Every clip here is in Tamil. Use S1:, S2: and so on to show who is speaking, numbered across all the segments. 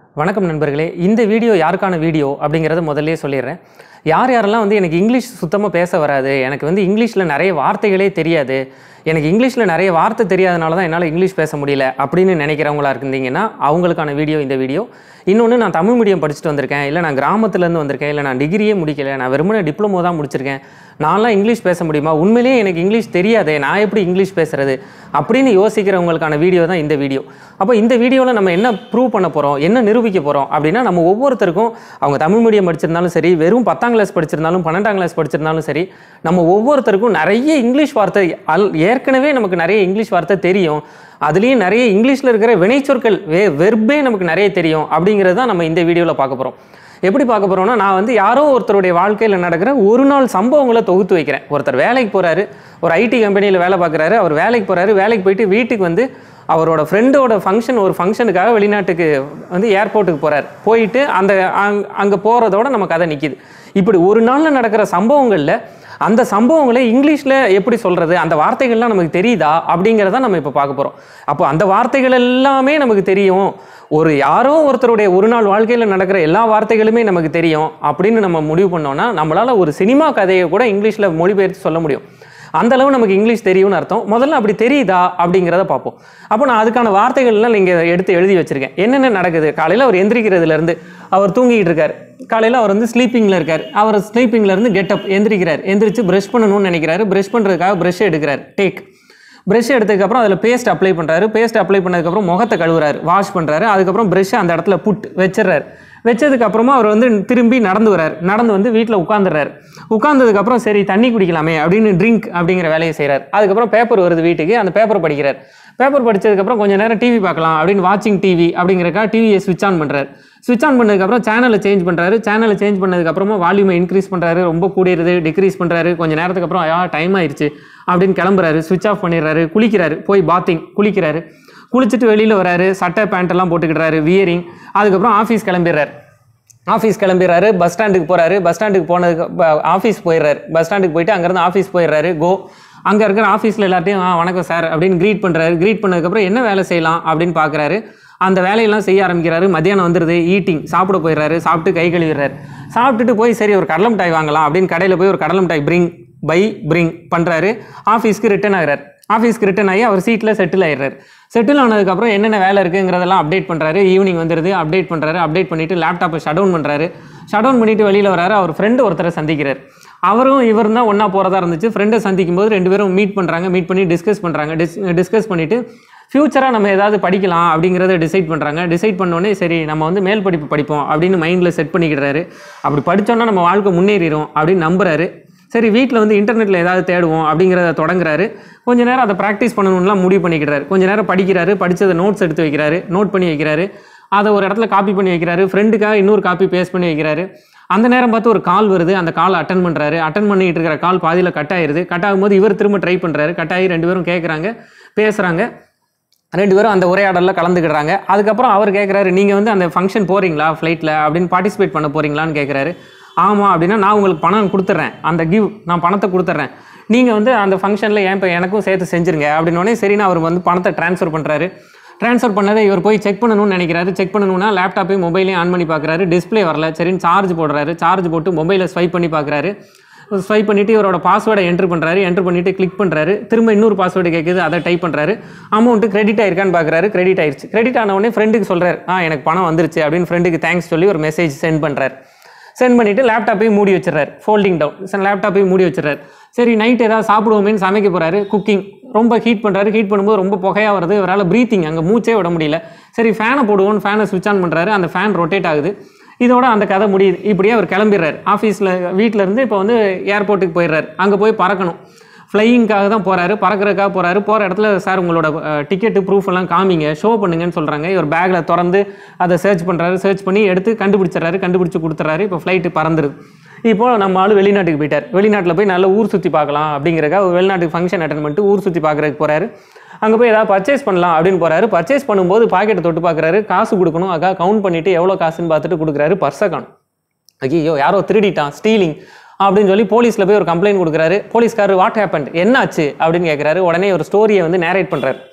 S1: வணக்கம் நண்பர்களே இந்த வீடியோ யாருக்கான வீடியோ அப்படிங்கிறத முதல்லயே சொல்லிடுறேன் யார் யாரெல்லாம் வந்து எனக்கு இங்கிலீஷ் சுத்தமாக பேச வராது எனக்கு வந்து இங்கிலீஷில் நிறைய வார்த்தைகளே தெரியாது எனக்கு இங்கிலீஷில் நிறைய வார்த்தை தெரியாதனால தான் என்னால் இங்கிலீஷ் பேச முடியல அப்படின்னு நினைக்கிறவங்களா இருந்தீங்கன்னா அவங்களுக்கான வீடியோ இந்த வீடியோ இன்னொன்று நான் தமிழ் மீடியம் படிச்சுட்டு வந்திருக்கேன் இல்லை நான் கிராமத்துலேருந்து வந்திருக்கேன் இல்லை நான் டிகிரியே முடிக்கல நான் வெறுமனே டிப்ளமோ தான் முடிச்சிருக்கேன் நான்லாம் இங்கிலீஷ் பேச முடியுமா உண்மையிலேயே எனக்கு இங்கிலீஷ் தெரியாதே நான் எப்படி இங்கிலீஷ் பேசுறது அப்படின்னு யோசிக்கிறவங்களுக்கான வீடியோ தான் இந்த வீடியோ அப்போ இந்த வீடியோவில் நம்ம என்ன ப்ரூவ் பண்ண போகிறோம் என்ன நிரூபிக்க போகிறோம் அப்படின்னா நம்ம ஒவ்வொருத்தருக்கும் அவங்க தமிழ் மீடியம் படிச்சிருந்தாலும் சரி வெறும் பத்தாம் கிளாஸ் படிச்சிருந்தாலும் பன்னெண்டாம் கிளாஸ் படிச்சிருந்தாலும் சரி நம்ம ஒவ்வொருத்தருக்கும் நிறைய இங்கிலீஷ் வார்த்தை அல் ஏற்கனவே நமக்கு நிறைய இங்கிலீஷ் வார்த்தை தெரியும் அதுலேயும் நிறைய இங்கிலீஷில் இருக்கிற வினைச்சொற்கள் வே வெர்பே நமக்கு நிறைய தெரியும் அப்படிங்கிறது தான் நம்ம இந்த வீடியோவில் பார்க்க போகிறோம் எப்படி பார்க்க போகிறோம்னா நான் வந்து யாரோ ஒருத்தருடைய வாழ்க்கையில் நடக்கிற ஒரு நாள் சம்பவங்களை தொகுத்து வைக்கிறேன் ஒருத்தர் வேலைக்கு போகிறாரு ஒரு ஐடி கம்பெனியில் வேலை பார்க்குறாரு அவர் வேலைக்கு போகிறாரு வேலைக்கு போயிட்டு வீட்டுக்கு வந்து அவரோட ஃப்ரெண்டோட ஃபங்க்ஷன் ஒரு ஃபங்க்ஷனுக்காக வெளிநாட்டுக்கு வந்து ஏர்போர்ட்டுக்கு போகிறார் போயிட்டு அந்த அங் அங்கே போகிறதோட நம்ம கதை நிற்கிது இப்படி ஒரு நாளில் நடக்கிற சம்பவங்களில் அந்த சம்பவங்களை இங்கிலீஷில் எப்படி சொல்கிறது அந்த வார்த்தைகள்லாம் நமக்கு தெரியுதா அப்படிங்கிறத நம்ம இப்போ பார்க்க போகிறோம் அப்போ அந்த வார்த்தைகள் எல்லாமே நமக்கு தெரியும் ஒரு யாரோ ஒருத்தருடைய ஒரு நாள் வாழ்க்கையில் நடக்கிற எல்லா வார்த்தைகளுமே நமக்கு தெரியும் அப்படின்னு நம்ம முடிவு பண்ணோம்னா நம்மளால் ஒரு சினிமா கதையை கூட இங்கிலீஷில் மொழிபெயர்த்து சொல்ல முடியும் அந்த அளவு நமக்கு இங்கிலீஷ் தெரியும்னு அர்த்தம் முதல்ல அப்படி தெரியுதா அப்படிங்கிறத பார்ப்போம் அப்போ நான் அதுக்கான வார்த்தைகள்லாம் நீங்கள் எடுத்து எழுதி வச்சிருக்கேன் என்னென்ன நடக்குது காலையில் அவர் எந்திரிக்கிறதுலேருந்து அவர் தூங்கிட்டு இருக்கார் காலையில் அவர் வந்து ஸ்லீப்பிங்கில் இருக்கார் அவர் ஸ்லீப்பிங்கில் இருந்து கெட்டப் எந்திரிக்கிறார் எந்திரிச்சு ப்ரஷ் பண்ணணும்னு நினைக்கிறாரு ப்ரஷ் பண்ணுறதுக்காக ப்ரஷ் எடுக்கிறார் டேக் ப்ரஷ் எடுத்ததுக்கப்புறம் அதில் பேஸ்ட் அப்ளை பண்ணுறாரு பேஸ்ட் அப்ளை பண்ணதுக்கப்புறம் முகத்தை கழுவுறாரு வாஷ் பண்ணுறாரு அதுக்கப்புறம் ப்ரஷ்ஷை அந்த இடத்துல புட் வச்சிடுறாரு வச்சதுக்கு அப்புறமா அவர் வந்து திரும்பி நடந்து வர்றாரு நடந்து வந்து வீட்டில் உட்காந்துடுறாரு உட்காந்ததுக்கப்புறம் சரி தண்ணி குடிக்கலாமே அப்படின்னு ட்ரிங்க் அப்படிங்கிற வேலையை செய்கிறார் அதுக்கப்புறம் பேப்பர் வருது வீட்டுக்கு அந்த பேப்பர் படிக்கிறார் பேப்பர் படிச்சதுக்கப்புறம் கொஞ்சம் நேரம் டிவி பார்க்கலாம் அப்படின்னு வாட்சிங் டிவி அப்படிங்கிறக்கா டிவியை ஸ்விட்ச் ஆன் பண்ணுறாரு ஸ்விட்ச் ஆன் பண்ணதுக்கப்புறம் சேனலை சேஞ்ச் பண்ணுறாரு சேனலை சேஞ்ச் பண்ணதுக்கப்புறமா வால்யூமை இன்க்ரீஸ் பண்ணுறாரு ரொம்ப கூடியிருது டிக்ரீஸ் பண்ணுறாரு கொஞ்சம் நேரத்துக்கு அப்புறம் ஐயா டைம் ஆயிடுச்சு அப்படின்னு கிளம்புறாரு ஸ்விட்ச் ஆஃப் பண்ணிடுறாரு குளிக்கிறாரு போய் பாத்திங் குளிக்கிறாரு குளிச்சுட்டு வெளியில் வராரு சட்டை பேண்ட் எல்லாம் போட்டுக்கிட்டாரு வியரிங் அதுக்கப்புறம் ஆஃபீஸ் கிளம்பிடுறாரு ஆஃபீஸ் கிளம்பிடுறாரு பஸ் ஸ்டாண்டுக்கு போகிறாரு பஸ் ஸ்டாண்டுக்கு போனதுக்கு ஆஃபீஸ் போயிடுறாரு பஸ் ஸ்டாண்டுக்கு போயிட்டு அங்கேருந்து ஆஃபீஸ் போயிடுறாரு கோ அங்கே இருக்கிற ஆஃபீஸில் எல்லாத்தையும் ஆ வணக்கம் சார் அப்படின்னு க்ரீட் பண்ணுறாரு க்ரீட் பண்ணதுக்கப்புறம் என்ன வேலை செய்யலாம் அப்படின்னு பார்க்குறாரு அந்த வேலையெல்லாம் செய்ய ஆரம்பிக்கிறாரு மத்தியானம் வந்துடுது ஈட்டிங் சாப்பிட போயிடுறாரு சாப்பிட்டு கை கழுவிடுறாரு சாப்பிட்டுட்டு போய் சரி ஒரு கடலை மிட்டாய் வாங்கலாம் அப்படின்னு கடையில் போய் ஒரு கடலை மிட்டாய் பிரிங் பை பிரிங் பண்ணுறாரு ஆஃபீஸ்க்கு ரிட்டர்ன் ஆகிறார் ஆஃபீஸ்க்கு ரிட்டர்ன் ஆகி அவர் சீட்டில் செட்டில் ஆயிடுறாரு செட்டில் ஆனதுக்கப்புறம் என்னென்ன வேலை இருக்குங்கிறதெல்லாம் அப்டேட் பண்ணுறாரு ஈவினிங் வந்துடுது அப்டேட் பண்ணுறாரு அப்டேட் பண்ணிவிட்டு லேப்டாப்பை ஷட் டவுன் பண்ணுறாரு ஷட் டவுன் பண்ணிவிட்டு வெளியில் வராரு அவர் ஃப்ரெண்டு ஒருத்தரை சந்திக்கிறார் அவரும் இவர் தான் ஒன்றா போகிறதா இருந்துச்சு ஃப்ரெண்டை சந்திக்கும் போது ரெண்டு பேரும் மீட் பண்ணுறாங்க மீட் பண்ணி டிஸ்கஸ் பண்ணுறாங்க டிஸ் டிஸ்கஸ் பண்ணிவிட்டு ஃப்யூச்சராக நம்ம ஏதாவது படிக்கலாம் அப்படிங்கிறத டிசைட் பண்ணுறாங்க டிசைட் பண்ணோடனே சரி நம்ம வந்து மேல் படிப்பு படிப்போம் அப்படின்னு மைண்டில் செட் பண்ணிக்கிறாரு அப்படி படித்தோன்னா நம்ம வாழ்க்கை முன்னேறிடும் அப்படின்னு நம்புறாரு சரி வீட்டில் வந்து இன்டர்நெட்டில் ஏதாவது தேடுவோம் அப்படிங்கிறத தொடங்குறாரு கொஞ்ச நேரம் அதை ப்ராக்டிஸ் பண்ணணும்லாம் முடிவு பண்ணிக்கிறாரு கொஞ்ச நேரம் படிக்கிறாரு படித்ததை நோட்ஸ் எடுத்து வைக்கிறாரு நோட் பண்ணி வைக்கிறாரு அதை ஒரு இடத்துல காப்பி பண்ணி வைக்கிறாரு ஃப்ரெண்டுக்காக இன்னொரு காப்பி பேஸ்ட் பண்ணி வைக்கிறாரு அந்த நேரம் பார்த்து ஒரு கால் வருது அந்த கால் அட்டன் பண்ணுறாரு அட்டன் பண்ணிட்டு இருக்கிற கால் பாதியில் கட் ஆயிருது கட் ஆகும்போது இவர் திரும்ப ட்ரை பண்ணுறாரு கட் ஆகி ரெண்டு பேரும் கேட்குறாங்க பேசுகிறாங்க ரெண்டு பேரும் அந்த உரையாடலில் கலந்துக்கிடுறாங்க அதுக்கப்புறம் அவர் கேட்குறாரு நீங்கள் வந்து அந்த ஃபங்க்ஷன் போகிறீங்களா ஃப்ளைட்டில் அப்படின்னு பார்ட்டிசிபேட் பண்ண போகிறீங்களான்னு கேட்குறாரு ஆமாம் அப்படின்னா நான் உங்களுக்கு பணம் கொடுத்துட்றேன் அந்த கிவ் நான் பணத்தை கொடுத்துட்றேன் நீங்கள் வந்து அந்த ஃபங்க்ஷனில் ஏன் இப்போ எனக்கும் சேர்த்து செஞ்சுருங்க அப்படின்னோடனே சரின்னு அவர் வந்து பணத்தை ட்ரான்ஸ்ஃபர் பண்ணுறாரு ட்ரான்ஸ்ஃபர் பண்ணதை இவர் போய் செக் பண்ணணும்னு நினைக்கிறாரு செக் பண்ணணும்னா லேப்டாப்பையும் மொபைலையும் ஆன் பண்ணி பார்க்குறாரு டிஸ்ப்ளே வரல சரின்னு சார்ஜ் போடுறாரு சார்ஜ் போட்டு மொபைலை ஸ்வைப் பண்ணி பார்க்குறாரு ஸ்வைப் பண்ணிவிட்டு இவரோட பாஸ்வேர்டை என்ட்ரு பண்ணுறாரு என்ட்ரு பண்ணிவிட்டு கிளிக் பண்ணுறாரு திரும்ப இன்னொரு பாஸ்வேர்டு கேட்குது அதை டைப் பண்ணுறாரு அமௌண்ட்டு கிரெடிட் ஆயிருக்கான்னு பார்க்குறாரு கிரெடிட் ஆயிருச்சு கிரெடிட் ஆன உடனே ஃப்ரெண்டுக்கு சொல்கிறார் ஆ எனக்கு பணம் வந்துருச்சு அப்படின்னு ஃப்ரெண்டுக்கு தேங்க்ஸ் சொல்லி ஒரு மெசேஜ் சென்ட் பண்ணுறாரு சென்ட் பண்ணிவிட்டு லேப்டாப்பையும் மூடி வச்சிடறாரு ஃபோல்டிங் டவுன் லேப்டாப்பையும் மூடி வச்சிடறாரு சரி நைட் ஏதாவது சாப்பிடுவோமேன்னு சமைக்க போகிறாரு குக்கிங் ரொம்ப ஹீட் பண்ணுறாரு ஹீட் பண்ணும்போது ரொம்ப புகையாக வருது இவரால் ப்ரீத்திங் அங்கே மூச்சே விட முடியல சரி ஃபேனை போடுவோன்னு ஃபேனை ஸ்விட்ச் ஆன் பண்ணுறாரு அந்த ஃபேன் ரொட்டேட் ஆகுது இதோட அந்த கதை முடியுது இப்படியே அவர் கிளம்பிடுறாரு ஆஃபீஸில் வீட்டில் இருந்து இப்போ வந்து ஏர்போர்ட்டுக்கு போயிடுறாரு அங்கே போய் பறக்கணும் ஃப்ளையிங்காக தான் போகிறாரு பறக்கிறதுக்காக போகிறாரு போகிற இடத்துல சார் உங்களோட டிக்கெட்டு ப்ரூஃப் எல்லாம் காமிங்க ஷோ பண்ணுங்கன்னு சொல்கிறாங்க இவர் பேக்கில் திறந்து அதை சர்ச் பண்ணுறாரு சர்ச் பண்ணி எடுத்து கண்டுபிடிச்சிடறாரு கண்டுபிடிச்சி கொடுத்துட்றாரு இப்போ ஃப்ளைட்டு பறந்துருது இப்போ நம்ம ஆள் வெளிநாட்டுக்கு போயிட்டார் வெளிநாட்டில் போய் நல்ல ஊர் சுற்றி பார்க்கலாம் அப்படிங்கிறக்காக ஒரு வெளிநாட்டுக்கு ஃபங்க்ஷன் அட்டன் பண்ணிட்டு ஊர் சுற்றி பார்க்குறதுக்கு போகிறாரு அங்கே போய் ஏதாவது பர்ச்சேஸ் பண்ணலாம் அப்படின்னு போகிறாரு பர்ச்சேஸ் பண்ணும்போது பாக்கெட்டை தொட்டு பார்க்குறாரு காசு கொடுக்கணும் அக்கா கவுண்ட் பண்ணிவிட்டு எவ்வளோ காசுன்னு பார்த்துட்டு கொடுக்குறாரு பர்ஸை காணும் ஐயோ யாரோ திருடிட்டான் ஸ்டீலிங் அப்படின்னு சொல்லி போலீஸில் போய் ஒரு கம்ப்ளைண்ட் கொடுக்குறாரு போலீஸ்காரர் வாட் ஹேப்பன் என்னாச்சு அப்படின்னு கேட்குறாரு உடனே ஒரு ஸ்டோரியை வந்து நேரேட் பண்ணுறாரு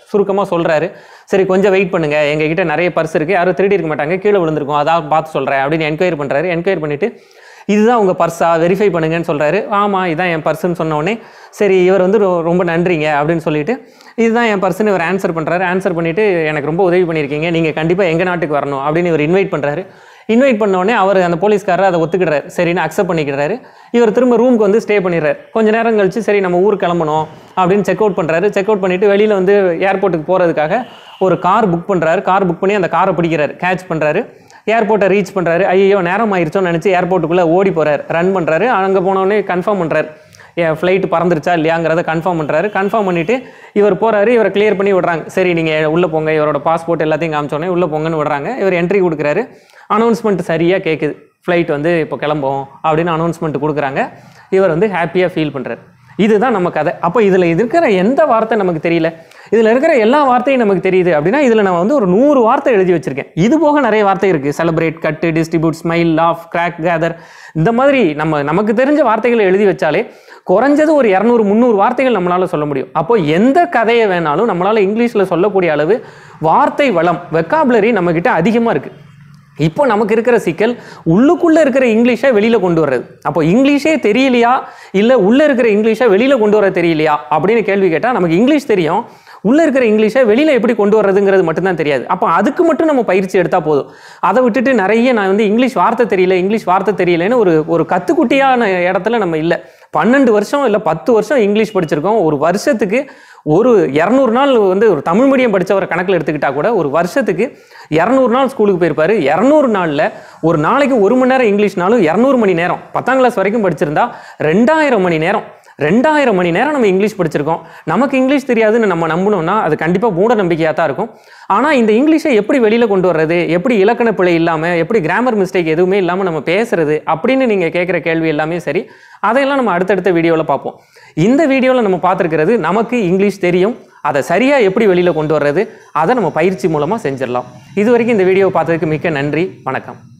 S1: சுருக்கமாக சொல்கிறாரு சரி கொஞ்சம் வெயிட் பண்ணுங்க எங்ககிட்ட நிறைய பர்ஸ் இருக்குது யாரும் திருடி இருக்க மாட்டாங்க கீழே விழுந்திருக்கும் அதான் பார்த்து சொல்கிறேன் அப்படின்னு என்கொயரி பண்ணுறாரு என்கொயரி பண்ணிவிட்டு இதுதான் உங்கள் பர்ஸா வெரிஃபை பண்ணுங்கன்னு சொல்கிறாரு ஆமாம் இதான் என் பர்ஸுன்னு சொன்ன உடனே சரி இவர் வந்து ரொ- ரொம்ப நன்றிங்க அப்படின்னு சொல்லிட்டு இதுதான் என் பர்சன் இவர் ஆன்சர் பண்ணுறாரு ஆன்சர் பண்ணிவிட்டு எனக்கு ரொம்ப உதவி பண்ணியிருக்கீங்க நீங்கள் கண்டிப்பாக எங்கள் நாட்டுக்கு வரணும் அப்படின்னு இவர் இன்வைட் பண்ணுறாரு இன்வைட் பண்ண உடனே அவர் அந்த போலீஸ்காரர் அதை ஒத்துக்கிடுறாரு சரின்னு அக்செப்ட் பண்ணிக்கிறாரு இவர் திரும்ப ரூமுக்கு வந்து ஸ்டே பண்ணிடுறாரு கொஞ்ச நேரம் கழிச்சு சரி நம்ம ஊர் கிளம்பணும் அப்படின்னு செக் அவுட் பண்ணுறாரு செக் அவுட் பண்ணிவிட்டு வெளியில் வந்து ஏர்போர்ட்டுக்கு போகிறதுக்காக ஒரு கார் புக் பண்ணுறாரு கார் புக் பண்ணி அந்த காரை பிடிக்கிறாரு கேட்ச் பண்ணுறாரு ஏர்போர்ட்டை ரீச் பண்ணுறாரு ஐயோ நேரம் ஆயிருச்சோன்னு நினச்சி ஏர்போர்ட்டுக்குள்ளே ஓடி போகிறார் ரன் பண்ணுறாரு அங்கே போனோடனே கன்ஃபார்ம் பண்ணுறாரு என் ஃப்ளைட் பறந்துருச்சா இல்லையாங்கிறத கன்ஃபார்ம் பண்ணுறாரு கன்ஃபார்ம் பண்ணிவிட்டு இவர் போகிறாரு இவரை கிளியர் பண்ணி விடுறாங்க சரி நீங்கள் உள்ளே போங்க இவரோட பாஸ்போர்ட் எல்லாத்தையும் காமிச்சோன்னே உள்ளே போங்கன்னு விடுறாங்க இவர் என்ட்ரி கொடுக்குறாரு அனௌன்ஸ்மெண்ட் சரியாக கேட்குது ஃப்ளைட் வந்து இப்போ கிளம்போம் அப்படின்னு அனௌன்ஸ்மெண்ட் கொடுக்குறாங்க இவர் வந்து ஹாப்பியாக ஃபீல் பண்ணுறாரு இதுதான் நம்ம கதை அப்போ இதில் இருக்கிற எந்த வார்த்தை நமக்கு தெரியல இதில் இருக்கிற எல்லா வார்த்தையும் நமக்கு தெரியுது அப்படின்னா இதில் நான் வந்து ஒரு நூறு வார்த்தை எழுதி வச்சிருக்கேன் இது போக நிறைய வார்த்தை இருக்குது celebrate cut distribute smile laugh crack gather இந்த மாதிரி நம்ம நமக்கு தெரிஞ்ச வார்த்தைகளை எழுதி வச்சாலே குறைஞ்சது ஒரு இரநூறு முந்நூறு வார்த்தைகள் நம்மளால சொல்ல முடியும் அப்போ எந்த கதையை வேணாலும் நம்மளால இங்கிலீஷில் சொல்லக்கூடிய அளவு வார்த்தை வளம் வெக்காபுலரி நம்மக்கிட்ட அதிகமாக இருக்குது இப்போ நமக்கு இருக்கிற சிக்கல் உள்ளுக்குள்ளே இருக்கிற இங்கிலீஷை வெளியில் கொண்டு வர்றது அப்போ இங்கிலீஷே தெரியலையா இல்லை உள்ளே இருக்கிற இங்கிலீஷை வெளியில் கொண்டு வர தெரியலையா அப்படின்னு கேள்வி கேட்டால் நமக்கு இங்கிலீஷ் தெரியும் உள்ளே இருக்கிற இங்கிலீஷை வெளியில் எப்படி கொண்டு வர்றதுங்கிறது மட்டும்தான் தெரியாது அப்போ அதுக்கு மட்டும் நம்ம பயிற்சி எடுத்தால் போதும் அதை விட்டுட்டு நிறைய நான் வந்து இங்கிலீஷ் வார்த்தை தெரியல இங்கிலீஷ் வார்த்தை தெரியலன்னு ஒரு ஒரு கத்துக்குட்டியான இடத்துல நம்ம இல்லை பன்னெண்டு வருஷம் இல்லை பத்து வருஷம் இங்கிலீஷ் படிச்சிருக்கோம் ஒரு வருஷத்துக்கு ஒரு இரநூறு நாள் வந்து ஒரு தமிழ் மீடியம் படித்தவரை கணக்கில் எடுத்துக்கிட்டா கூட ஒரு வருஷத்துக்கு இரநூறு நாள் ஸ்கூலுக்கு போயிருப்பாரு இரநூறு நாளில் ஒரு நாளைக்கு ஒரு மணி நேரம் இங்கிலீஷ்னாலும் இரநூறு மணி நேரம் பத்தாம் கிளாஸ் வரைக்கும் படிச்சிருந்தா ரெண்டாயிரம் மணி நேரம் ரெண்டாயிரம் மணி நேரம் நம்ம இங்கிலீஷ் படிச்சிருக்கோம் நமக்கு இங்கிலீஷ் தெரியாதுன்னு நம்ம நம்பணும்னா அது கண்டிப்பாக மூட நம்பிக்கையாக தான் இருக்கும் ஆனால் இந்த இங்கிலீஷை எப்படி வெளியில் கொண்டு வர்றது எப்படி இலக்கண பிழை இல்லாமல் எப்படி கிராமர் மிஸ்டேக் எதுவுமே இல்லாமல் நம்ம பேசுறது அப்படின்னு நீங்கள் கேட்குற கேள்வி எல்லாமே சரி அதையெல்லாம் நம்ம அடுத்தடுத்த வீடியோவில் பார்ப்போம் இந்த வீடியோவில் நம்ம பார்த்துருக்கிறது நமக்கு இங்கிலீஷ் தெரியும் அதை சரியாக எப்படி வெளியில் கொண்டு வர்றது அதை நம்ம பயிற்சி மூலமாக செஞ்சிடலாம் இது வரைக்கும் இந்த வீடியோவை பார்த்ததுக்கு மிக்க நன்றி வணக்கம்